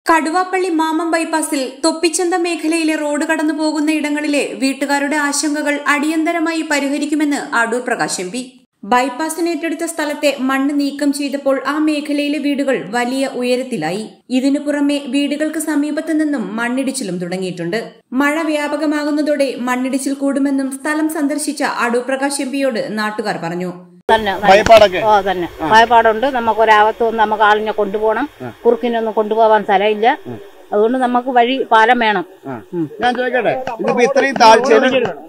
കടുവാപ്പള്ളി മാമം ബൈപ്പാസിൽ തൊപ്പിച്ചന്ത മേഖലയിലെ റോഡ് കടന്നു പോകുന്ന ഇടങ്ങളിലെ വീട്ടുകാരുടെ ആശങ്കകൾ അടിയന്തരമായി പരിഹരിക്കുമെന്ന് അടൂർ പ്രകാശ് എം പി ബൈപ്പാസിന് ഏറ്റെടുത്ത സ്ഥലത്തെ മണ്ണ് നീക്കം ചെയ്തപ്പോൾ ആ മേഖലയിലെ വീടുകൾ വലിയ ഉയരത്തിലായി ഇതിനു പുറമെ വീടുകൾക്ക് സമീപത്തു നിന്നും മണ്ണിടിച്ചിലും തുടങ്ങിയിട്ടുണ്ട് മഴ വ്യാപകമാകുന്നതോടെ മണ്ണിടിച്ചിൽ കൂടുമെന്നും സ്ഥലം സന്ദർശിച്ച അടൂർ പ്രകാശ് എം പിയോട് നാട്ടുകാർ പറഞ്ഞു തന്നെ തന്നെ. ഭയപ്പാടൊക്കെ ഓ തന്നെ ഭയപ്പാടുണ്ട് നമുക്ക് ഒരാപത്ത് വന്ന് നമുക്ക് ആളിനെ കൊണ്ടുപോകണം കുറുക്കിനൊന്നും കൊണ്ടുപോകാൻ സ്ഥലമില്ല അതുകൊണ്ട് നമുക്ക് വഴി പാലം വേണം ഉം. ഞാൻ ചോദിക്കട്ടെ ഇതിപ്പോ ഇത്രയും താഴ്ചയിൽ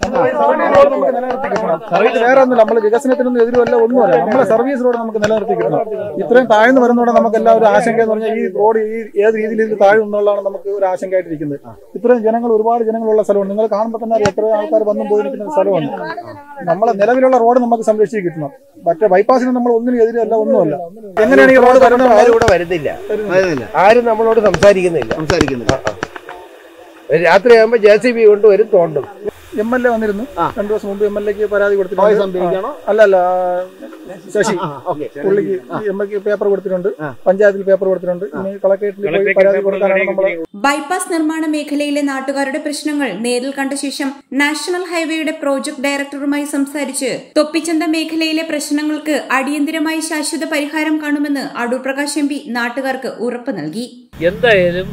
സർവീസ് വേറെ ഒന്നുമില്ല നമ്മൾ വികസനത്തിനൊന്നും എതിരുമല്ല ഒന്നുമല്ല നമ്മളെ സർവീസ് റോഡ് നമുക്ക് നിലനിർത്തി കിട്ടണം ഇത്രയും താഴ്ന്നു വരുന്നതോടെ നമുക്ക് എല്ലാവരും ആശങ്ക എന്ന് പറഞ്ഞാൽ ഈ റോഡ് ഈ ഏത് രീതിയിൽ ഇത് താഴും എന്നുള്ളതാണ് നമുക്ക് ഒരു ആശങ്കയായിട്ടിരിക്കുന്നത് ഇത്രയും ജനങ്ങൾ ഒരുപാട് ജനങ്ങളുള്ള സ്ഥലമാണ് നിങ്ങൾ കാണുമ്പോൾ തന്നെ അറിയാം എത്ര ആൾക്കാർ വന്നും പോയി നിൽക്കുന്ന സ്ഥലമാണ് നമ്മളെ നിലവിലുള്ള റോഡ് നമുക്ക് സംരക്ഷിച്ച് കിട്ടണം മറ്റേ ബൈപ്പാസിന് നമ്മൾ ഒന്നിനും എതിരല്ല ഒന്നുമല്ല എങ്ങനെയാണ് ഈ റോഡ് വരുന്നത് ആരും ഇവിടെ വരുന്നില്ല വരുന്നില്ല ആരും നമ്മളോട് സംസാരിക്കുന്നില്ല സംസാരിക്കുന്നില്ല രാത്രിയാകുമ്പോ ജെ സി ബി കൊണ്ടുവരും തോണ്ടും എം എൽ എ വന്നിരുന്നു ആ. രണ്ടു ദിവസം മുമ്പ് എം എൽ എക്ക് പരാതി പോയ കൊടുത്തിട്ടുണ്ട് സംഭവിക്കണോ അല്ല അല്ല ശശി ഓക്കെ പുള്ളിക്ക് എം എൽ പേപ്പർ കൊടുത്തിട്ടുണ്ട് ആ. പഞ്ചായത്തിൽ പേപ്പർ കൊടുത്തിട്ടുണ്ട് ഇനി കളക്ടറേറ്റിൽ പോയി പരാതി കൊടുക്കാനാണ് നമ്മൾ ബൈപ്പാസ് നിർമ്മാണ മേഖലയിലെ നാട്ടുകാരുടെ പ്രശ്നങ്ങൾ നേരിൽ കണ്ട ശേഷം നാഷണൽ ഹൈവേയുടെ പ്രോജക്ട് ഡയറക്ടറുമായി സംസാരിച്ച് തൊപ്പിച്ചന്ത മേഖലയിലെ പ്രശ്നങ്ങൾക്ക് അടിയന്തിരമായി ശാശ്വത പരിഹാരം കാണുമെന്ന് അടൂർ പ്രകാശ് എം പി നാട്ടുകാർക്ക് ഉറപ്പ് നൽകി എന്തായാലും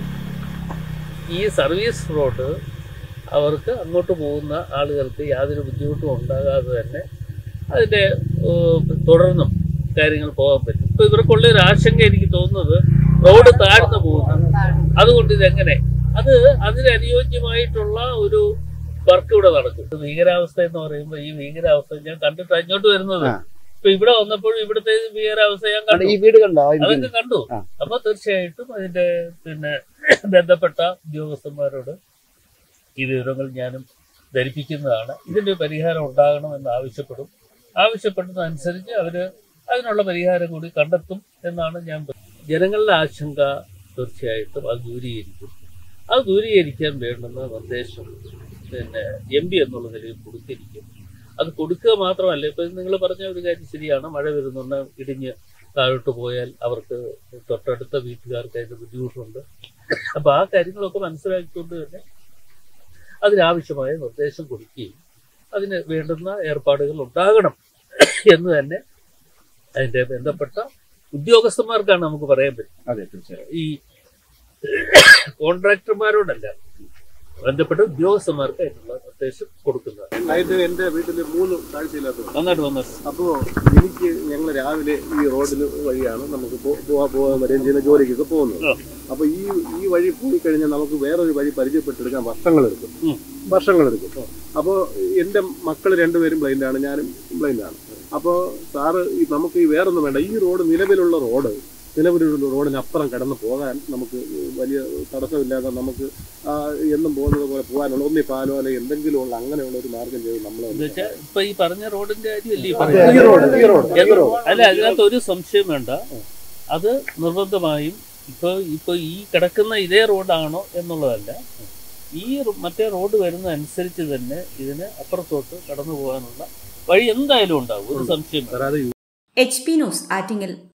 ഈ സർവീസ് റോഡ് അവർക്ക് അങ്ങോട്ട് പോകുന്ന ആളുകൾക്ക് യാതൊരു ബുദ്ധിമുട്ടും ഉണ്ടാകാതെ തന്നെ അതിൻ്റെ ഏഹ്, തുടർന്നും കാര്യങ്ങൾ പോകാൻ പറ്റും ഇപ്പൊ ഇവർക്കുള്ള ഒരു ആശങ്ക എനിക്ക് തോന്നുന്നത് റോഡ് താഴ്ന്നു പോകുന്നു അതുകൊണ്ട് ഇതെങ്ങനെ അത് അതിന് അനുയോജ്യമായിട്ടുള്ള ഒരു വർക്ക് ഇവിടെ നടക്കും ഇത് ഭീകരാവസ്ഥ എന്ന് പറയുമ്പോൾ ഈ ഭീകരാവസ്ഥ ഞാൻ കണ്ടിട്ട് അങ്ങോട്ട് വരുന്നത് ആ. ഇപ്പൊ ഇവിടെ വന്നപ്പോഴും ഇവിടുത്തെ ഭീകരാവസ്ഥ ഞാൻ അവിടെ കണ്ടു ഈ വീട് കണ്ടോ ആ അതൊക്കെ ഇരിക്കുന്നത്? കണ്ടു ആ. അപ്പൊ തീർച്ചയായിട്ടും അതിന്റെ പിന്നെ ബന്ധപ്പെട്ട ഉദ്യോഗസ്ഥന്മാരോട് ഈ വിവരങ്ങൾ ഞാനും ധരിപ്പിക്കുന്നതാണ് ഇതിന്റെ ഒരു പരിഹാരം ഉണ്ടാകണമെന്ന് ആവശ്യപ്പെടും ആവശ്യപ്പെടുന്നതനുസരിച്ച് അവര് അതിനുള്ള പരിഹാരം കൂടി കണ്ടെത്തും എന്നാണ് ഞാൻ പറ- ജനങ്ങളുടെ ആശങ്ക തീർച്ചയായിട്ടും അത് ദൂരീകരിക്കും അത് ദൂരീകരിക്കാൻ വേണ്ടുന്ന നിർദ്ദേശം പിന്നെ എം പി എന്നുള്ള നിലയിൽ കൊടുത്തിരിക്കും അത് കൊടുക്കുക മാത്രമല്ല ഇപ്പൊ നിങ്ങൾ പറഞ്ഞ ഒരു കാര്യം ശരിയാണ് മഴ വരുന്നുണ്ട് ഇടിഞ്ഞ് താഴോട്ട് പോയാൽ അവർക്ക് തൊട്ടടുത്ത വീട്ടുകാർക്ക് അതിന്റെ ബുദ്ധിമുട്ടുണ്ട് അപ്പൊ ആ കാര്യങ്ങളൊക്കെ മനസ്സിലാക്കിക്കൊണ്ട് തന്നെ അതിനാവശ്യമായ നിർദ്ദേശം കൊടുക്കുകയും അതിന് വേണ്ടുന്ന ഏർപ്പാടുകൾ ഉണ്ടാകണം എന്ന് തന്നെ അതിന്റെ ബന്ധപ്പെട്ട ഉദ്യോഗസ്ഥന്മാർക്കാണ് നമുക്ക് പറയാൻ പറ്റും അതെ തീർച്ചയായും ഈ കോൺട്രാക്ടർമാരോടല്ല ബന്ധപ്പെട്ട ഉദ്യോഗസ്ഥന്മാർക്ക് അതിനുള്ള നിർദ്ദേശം കൊടുക്കുന്നത് നൈറ്റ് എന്റെ വീട്ടിൽ മൂന്ന് താഴ്ചയില്ലാത്തത് നന്നായിട്ട് വന്നിട്ട് അപ്പോ എനിക്ക് ഞങ്ങൾ രാവിലെ ഈ റോഡിന് വഴിയാണ് നമുക്ക് പോ- പോവാ പോവാൻ വരെയും ചെയ്യുന്ന ജോലിക്കൊക്കെ പോകുന്നത് ആ. അപ്പൊ ഈ ഈ വഴി പോയി കഴിഞ്ഞാൽ നമുക്ക് വേറൊരു വഴി പരിചയപ്പെട്ടെടുക്കാൻ വർഷങ്ങളെടുക്കും ഉം. വർഷങ്ങളെടുക്കും അപ്പോൾ എന്റെ മക്കൾ രണ്ടുപേരും ബ്ലൈൻഡാണ് ഞാനും ബ്ലൈൻഡാണ് അപ്പോൾ സാറ് ഈ നമുക്ക് ഈ വേറൊന്നും വേണ്ട ഈ റോഡ് നിലവിലുള്ള റോഡ് നിലവിലുള്ള റോഡിനപ്പുറം കടന്നു പോകാൻ നമുക്ക് വലിയ തടസ്സമില്ലാതെ നമുക്ക് ആ, എന്നും പോകുന്നത് പോലെ പോകാനുള്ള ഒന്നി പാലോ അല്ലെങ്കിൽ എന്തെങ്കിലും ഉള്ള അങ്ങനെയുള്ള ഒരു മാർഗം ചെയ്ത് നമ്മളെ എന്ന് വെച്ചാൽ ഇപ്പൊ ഈ പറഞ്ഞ റോഡിന്റെ കാര്യമല്ലേ ഈ ഈ പറയുന്നത് റോഡ് ഈ റോഡ് ഈ എന്ന് റോഡ് അല്ല അതിനകത്ത് ഒരു സംശയം വേണ്ട അത് നിർബന്ധമായും ഇപ്പൊ ഇപ്പൊ ഈ കിടക്കുന്ന ഇതേ റോഡാണോ എന്നുള്ളതല്ല ഈ റോ- മറ്റേ റോഡ് വരുന്ന അനുസരിച്ച് തന്നെ ഇതിന് അപ്പുറത്തോട്ട് കടന്നു പോകാനുള്ള വഴി എന്തായാലും ഉണ്ടാവും ഒരു സംശയം വേണ്ട. സാറേ, അത് എച്ച് പി ന്യൂസ് ആറ്റിങ്ങൽ